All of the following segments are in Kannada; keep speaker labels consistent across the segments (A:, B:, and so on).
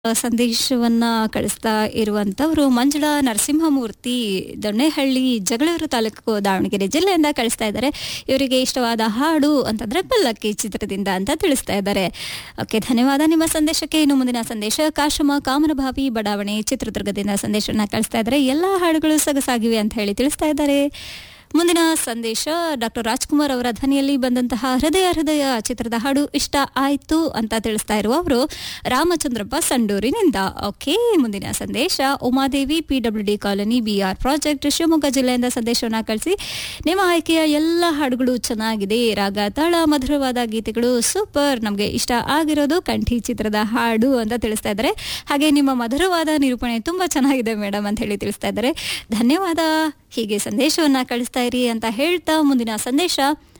A: ಸಂದೇಶವನ್ನ ಕಳಿಸ್ತಾ ಇರುವಂತವರು ಮಂಜುಳಾ ನರಸಿಂಹಮೂರ್ತಿ ದೊಣ್ಣೆಹಳ್ಳಿ ಜಗಳೂರು ತಾಲೂಕು ದಾವಣಗೆರೆ ಜಿಲ್ಲೆಯಿಂದ ಕಳಿಸ್ತಾ ಇದ್ದಾರೆ ಇವರಿಗೆ ಇಷ್ಟವಾದ ಹಾಡು ಅಂತಂದ್ರೆ ಪಲ್ಲಕ್ಕಿ ಚಿತ್ರದಿಂದ ಅಂತ ತಿಳಿಸ್ತಾ ಇದ್ದಾರೆ ಓಕೆ ಧನ್ಯವಾದ ನಿಮ್ಮ ಸಂದೇಶಕ್ಕೆ ಇನ್ನು ಮುಂದಿನ ಸಂದೇಶ ಕಾಶಮ ಕಾಮನಭಾವಿ ಬಡಾವಣೆ ಚಿತ್ರದುರ್ಗದಿಂದ ಸಂದೇಶವನ್ನ ಕಳಿಸ್ತಾ ಇದ್ದಾರೆ ಎಲ್ಲಾ ಹಾಡುಗಳು ಸೊಗಸಾಗಿವೆ ಅಂತ ಹೇಳಿ ತಿಳಿಸ್ತಾ ಇದ್ದಾರೆ ಮುಂದಿನ ಸಂದೇಶ ಡಾಕ್ಟರ್ ರಾಜ್ಕುಮಾರ್ ಅವರ ಧ್ವನಿಯಲ್ಲಿ ಬಂದಂತಹ ಹೃದಯ ಹೃದಯ ಚಿತ್ರದ ಹಾಡು ಇಷ್ಟ ಆಯ್ತು ಅಂತ ತಿಳಿಸ್ತಾ ಇರುವವರು ರಾಮಚಂದ್ರಪ್ಪ ಸಂಡೂರಿನಿಂದ ಓಕೆ ಮುಂದಿನ ಸಂದೇಶ Umadevi PWD colony BR project Shivamogga ಜಿಲ್ಲೆಯಿಂದ ಸಂದೇಶವನ್ನ ಕಳಿಸಿ ನಿಮ್ಮ ಆಯ್ಕೆಯ ಎಲ್ಲ ಹಾಡುಗಳು ಚೆನ್ನಾಗಿದೆ ರಾಗ ತಾಳ ಮಧುರವಾದ ಗೀತೆಗಳು ಸೂಪರ್ ನಮಗೆ ಇಷ್ಟ ಆಗಿರೋದು ಕಂಠಿ ಚಿತ್ರದ ಹಾಡು ಅಂತ ತಿಳಿಸ್ತಾ ಇದ್ದಾರೆ ಹಾಗೆ ನಿಮ್ಮ ಮಧುರವಾದ ನಿರೂಪಣೆ ತುಂಬಾ ಚೆನ್ನಾಗಿದೆ ಮೇಡಮ್ ಅಂತ ಹೇಳಿ ತಿಳಿಸ್ತಾ ಇದ್ದಾರೆ ಧನ್ಯವಾದ ಹೀಗೆ ಸಂದೇಶವನ್ನ ಕಳಿಸ್ತಾ ಇರಿ ಅಂತ ಹೇಳ್ತಾ ಮುಂದಿನ ಸಂದೇಶ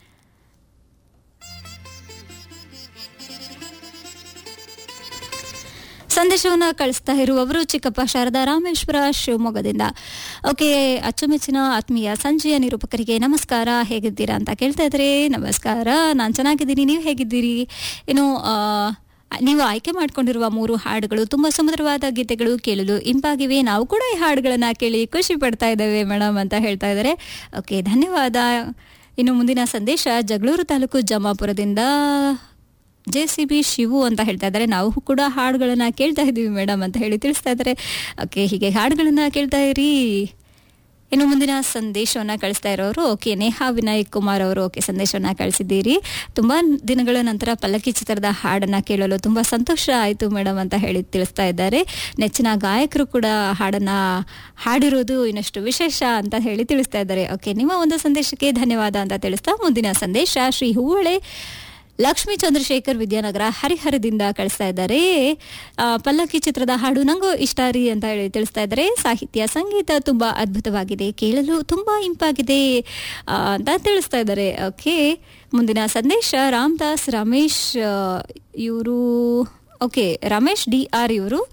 A: ಸಂದೇಶವನ್ನ ಕಳಿಸ್ತಾ ಇರುವವರು ಚಿಕ್ಕಪ್ಪ ಶಾರದಾ ರಾಮೇಶ್ವರ ಶಿವಮೊಗ್ಗದಿಂದ ಓಕೆ ಅಚ್ಚುಮೆಚ್ಚಿನ ಆತ್ಮೀಯ ಸಂಜೆಯ ನಿರೂಪಕರಿಗೆ ನಮಸ್ಕಾರ ಹೇಗಿದ್ದೀರಾ ಅಂತ ಕೇಳ್ತಾ ಇದ್ರೆ ನಮಸ್ಕಾರ ನಾನು ಚೆನ್ನಾಗಿದ್ದೀನಿ ನೀವು ಹೇಗಿದ್ದೀರಿ ಇನ್ನು ಆ, ನೀವು ಆಯ್ಕೆ ಮಾಡ್ಕೊಂಡಿರುವ ಮೂರು ಹಾಡುಗಳು ತುಂಬಾ ಸುಮಧುರವಾದ ಗೀತೆಗಳು ಕೇಳಲು ಇಂಪಾಗಿವೆ ನಾವು ಕೂಡ ಈ ಹಾಡುಗಳನ್ನ ಕೇಳಿ ಖುಷಿ ಪಡ್ತಾ ಇದ್ದೇವೆ ಮೇಡಮ್ ಅಂತ ಹೇಳ್ತಾ ಇದ್ದಾರೆ ಓಕೆ ಧನ್ಯವಾದ ಇನ್ನು ಮುಂದಿನ ಸಂದೇಶ ಜಗಳೂರು ತಾಲೂಕು ಜಮಾಪುರದಿಂದ ಜೆ ಸಿ ಬಿ ಶಿವು ಅಂತ ಹೇಳ್ತಾ ಇದ್ದಾರೆ ನಾವು ಕೂಡ ಹಾಡುಗಳನ್ನ ಕೇಳ್ತಾ ಇದ್ದೀವಿ ಮೇಡಮ್ ಅಂತ ಹೇಳಿ ತಿಳಿಸ್ತಾ ಇದ್ದಾರೆ ಓಕೆ ಹೀಗೆ ಹಾಡುಗಳನ್ನ ಕೇಳ್ತಾ ಇರಿ ಇನ್ನು ಮುಂದಿನ ಸಂದೇಶವನ್ನ ಕಳಿಸ್ತಾ ಇರೋರು ಓಕೆ ನೇಹಾ ವಿನಾಯಕ್ ಕುಮಾರ್ ಅವರು ಓಕೆ ಸಂದೇಶವನ್ನ ಕಳಿಸಿದ್ದೀರಿ ತುಂಬಾ ದಿನಗಳ ನಂತರ ಪಲ್ಲಕ್ಕಿ ಚಿತ್ರದ ಹಾಡನ್ನ ಕೇಳಲು ತುಂಬಾ ಸಂತೋಷ ಆಯಿತು ಮೇಡಮ್ ಅಂತ ಹೇಳಿ ತಿಳಿಸ್ತಾ ಇದ್ದಾರೆ ನೆಚ್ಚಿನ ಗಾಯಕರು ಕೂಡ ಹಾಡನ್ನ ಹಾಡಿರೋದು ಇನ್ನಷ್ಟು ವಿಶೇಷ ಅಂತ ಹೇಳಿ ತಿಳಿಸ್ತಾ ಇದ್ದಾರೆ ಓಕೆ ನಿಮ್ಮ ಒಂದು ಸಂದೇಶಕ್ಕೆ ಧನ್ಯವಾದ ಅಂತ ತಿಳಿಸ್ತಾ ಮುಂದಿನ ಸಂದೇಶ ಶ್ರೀ ಹೂವಳೆ ಲಕ್ಷ್ಮೀ ಚಂದ್ರಶೇಖರ್ ವಿದ್ಯಾನಗರ ಹರಿಹರದಿಂದ ಕಳಿಸ್ತಾ ಇದ್ದಾರೆ ಆ, ಪಲ್ಲಕ್ಕಿ ಚಿತ್ರದ ಹಾಡು ನಂಗೂ ಇಷ್ಟ ರೀ ಅಂತ ಹೇಳಿ ತಿಳಿಸ್ತಾ ಇದ್ದಾರೆ ಸಾಹಿತ್ಯ ಸಂಗೀತ ತುಂಬಾ ಅದ್ಭುತವಾಗಿದೆ ಕೇಳಲು ತುಂಬಾ ಇಂಪಾಗಿದೆ ಆ, ಅಂತ ತಿಳಿಸ್ತಾ ಇದ್ದಾರೆ ಓಕೆ ಮುಂದಿನ ಸಂದೇಶ ರಾಮದಾಸ್ ರಮೇಶ್ ಇವರು ಓಕೆ ರಮೇಶ್ ಡಿ ಆರ್ ಇವರು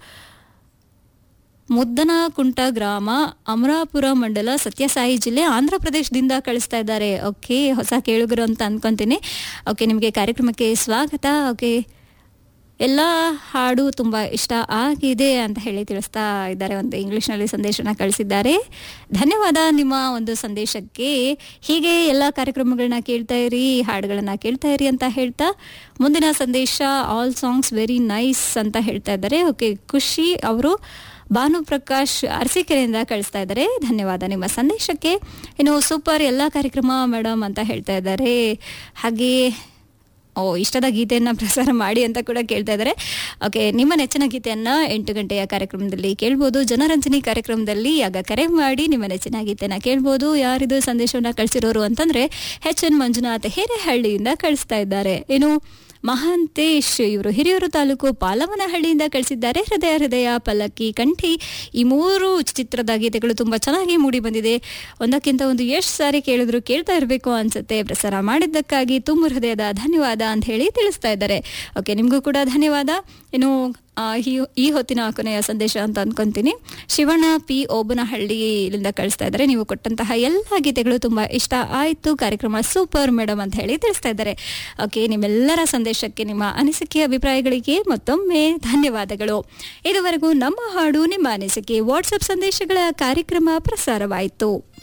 A: ಮುದ್ದನಕುಂಟ ಗ್ರಾಮ ಅಮರಾಪುರ ಮಂಡಲ ಸತ್ಯಸಾಯಿ ಜಿಲ್ಲೆ ಆಂಧ್ರ ಪ್ರದೇಶದಿಂದ ಕಳಿಸ್ತಾ ಇದ್ದಾರೆ ಓಕೆ ಹೊಸ ಕೇಳುಗರು ಅಂತ ಅನ್ಕೊಂತೀನಿ ಓಕೆ ನಿಮಗೆ ಕಾರ್ಯಕ್ರಮಕ್ಕೆ ಸ್ವಾಗತ ಓಕೆ ಎಲ್ಲ ಹಾಡು ತುಂಬ ಇಷ್ಟ ಆಗಿದೆ ಅಂತ ಹೇಳಿ ತಿಳಿಸ್ತಾ ಇದ್ದಾರೆ ಒಂದು ಇಂಗ್ಲೀಷ್ನಲ್ಲಿ ಸಂದೇಶನ ಕಳಿಸಿದ್ದಾರೆ ಧನ್ಯವಾದ ನಿಮ್ಮ ಒಂದು ಸಂದೇಶಕ್ಕೆ ಹೀಗೆ ಎಲ್ಲ ಕಾರ್ಯಕ್ರಮಗಳನ್ನ ಕೇಳ್ತಾ ಇರಿ ಹಾಡುಗಳನ್ನ ಕೇಳ್ತಾ ಇರಿ ಅಂತ ಹೇಳ್ತಾ ಮುಂದಿನ ಸಂದೇಶ ಆಲ್ ಸಾಂಗ್ಸ್ ವೆರಿ ನೈಸ್ ಅಂತ ಹೇಳ್ತಾ ಇದ್ದಾರೆ ಓಕೆ ಖುಷಿ ಅವರು ಭಾನು ಪ್ರಕಾಶ್ ಅರಸೀಕೆರೆಯಿಂದ ಕಳಿಸ್ತಾ ಇದ್ದಾರೆ ಧನ್ಯವಾದ ನಿಮ್ಮ ಸಂದೇಶಕ್ಕೆ ಇನ್ನು ಸೂಪರ್ ಎಲ್ಲ ಕಾರ್ಯಕ್ರಮ ಮೇಡಮ್ ಅಂತ ಹೇಳ್ತಾ ಇದ್ದಾರೆ ಹಾಗೆ ಓ ಇಷ್ಟದ ಗೀತೆಯನ್ನ ಪ್ರಸಾರ ಮಾಡಿ ಅಂತ ಕೂಡ ಕೇಳ್ತಾ ಇದ್ದಾರೆ ಓಕೆ ನಿಮ್ಮ ನೆಚ್ಚಿನ ಗೀತೆಯನ್ನ ಎಂಟು ಗಂಟೆಯ ಕಾರ್ಯಕ್ರಮದಲ್ಲಿ ಕೇಳ್ಬೋದು ಜನರಂಜನಿ ಕಾರ್ಯಕ್ರಮದಲ್ಲಿ ಆಗ ಕರೆ ಮಾಡಿ ನಿಮ್ಮ ನೆಚ್ಚಿನ ಗೀತೆನ ಕೇಳ್ಬೋದು ಯಾರಿದು ಸಂದೇಶವನ್ನ ಕಳಿಸಿರೋರು ಅಂತಂದ್ರೆ ಎಚ್ ಎನ್ ಮಂಜುನಾಥ್ ಹಿರೇಹಳ್ಳಿಯಿಂದ ಕಳಿಸ್ತಾ ಇದ್ದಾರೆ ಇನ್ನು ಮಹಾಂತೇಶ್ ಇವರು ಹಿರಿಯೂರು ತಾಲೂಕು ಪಾಲವನಹಳ್ಳಿಯಿಂದ ಕಳಿಸಿದ್ದಾರೆ ಹೃದಯ ಹೃದಯ ಪಲ್ಲಕ್ಕಿ ಕಂಠಿ ಈ ಮೂರು ಚಿತ್ರದ ಗೀತೆಗಳು ತುಂಬಾ ಚೆನ್ನಾಗಿ ಮೂಡಿ ಬಂದಿದೆ ಒಂದಕ್ಕಿಂತ ಒಂದು ಎಷ್ಟು ಸಾರಿ ಕೇಳಿದ್ರು ಕೇಳ್ತಾ ಇರಬೇಕು ಅನ್ಸುತ್ತೆ ಪ್ರಸಾರ ಮಾಡಿದ್ದಕ್ಕಾಗಿ ತುಂಬ ಹೃದಯದ ಧನ್ಯವಾದ ಅಂತ ಹೇಳಿ ತಿಳಿಸ್ತಾ ಇದ್ದಾರೆ ಓಕೆ ನಿಮಗೂ ಕೂಡ ಧನ್ಯವಾದ ಇನ್ನು ಆ, ಈ- ಈ ಹೊತ್ತಿನ ಕೊನೆಯ ಸಂದೇಶ ಅಂತ ಅನ್ಕೊಂತೀನಿ ಶಿವಣ್ಣ ಪಿ ಓಬನಹಳ್ಳಿಯಿಂದ ಕಳಿಸ್ತಾ ಇದ್ದಾರೆ ನೀವು ಕೊಟ್ಟಂತಹ ಎಲ್ಲ ಗೀತೆಗಳು ತುಂಬಾ ಇಷ್ಟ ಆಯ್ತು ಕಾರ್ಯಕ್ರಮ ಸೂಪರ್ ಮೇಡಮ್ ಅಂತ ಹೇಳಿ ತಿಳಿಸ್ತಾ ಇದ್ದಾರೆ ಓಕೆ ನಿಮ್ಮೆಲ್ಲರ ಸಂದೇಶಕ್ಕೆ ನಿಮ್ಮ ಅನಿಸಿಕೆ ಅಭಿಪ್ರಾಯಗಳಿಗೆ ಮತ್ತೊಮ್ಮೆ ಧನ್ಯವಾದಗಳು ಇದುವರೆಗೂ ನಮ್ಮ ಹಾಡು ನಿಮ್ಮ ಅನಿಸಿಕೆ ವಾಟ್ಸಪ್ ಸಂದೇಶಗಳ ಕಾರ್ಯಕ್ರಮ ಪ್ರಸಾರವಾಯಿತು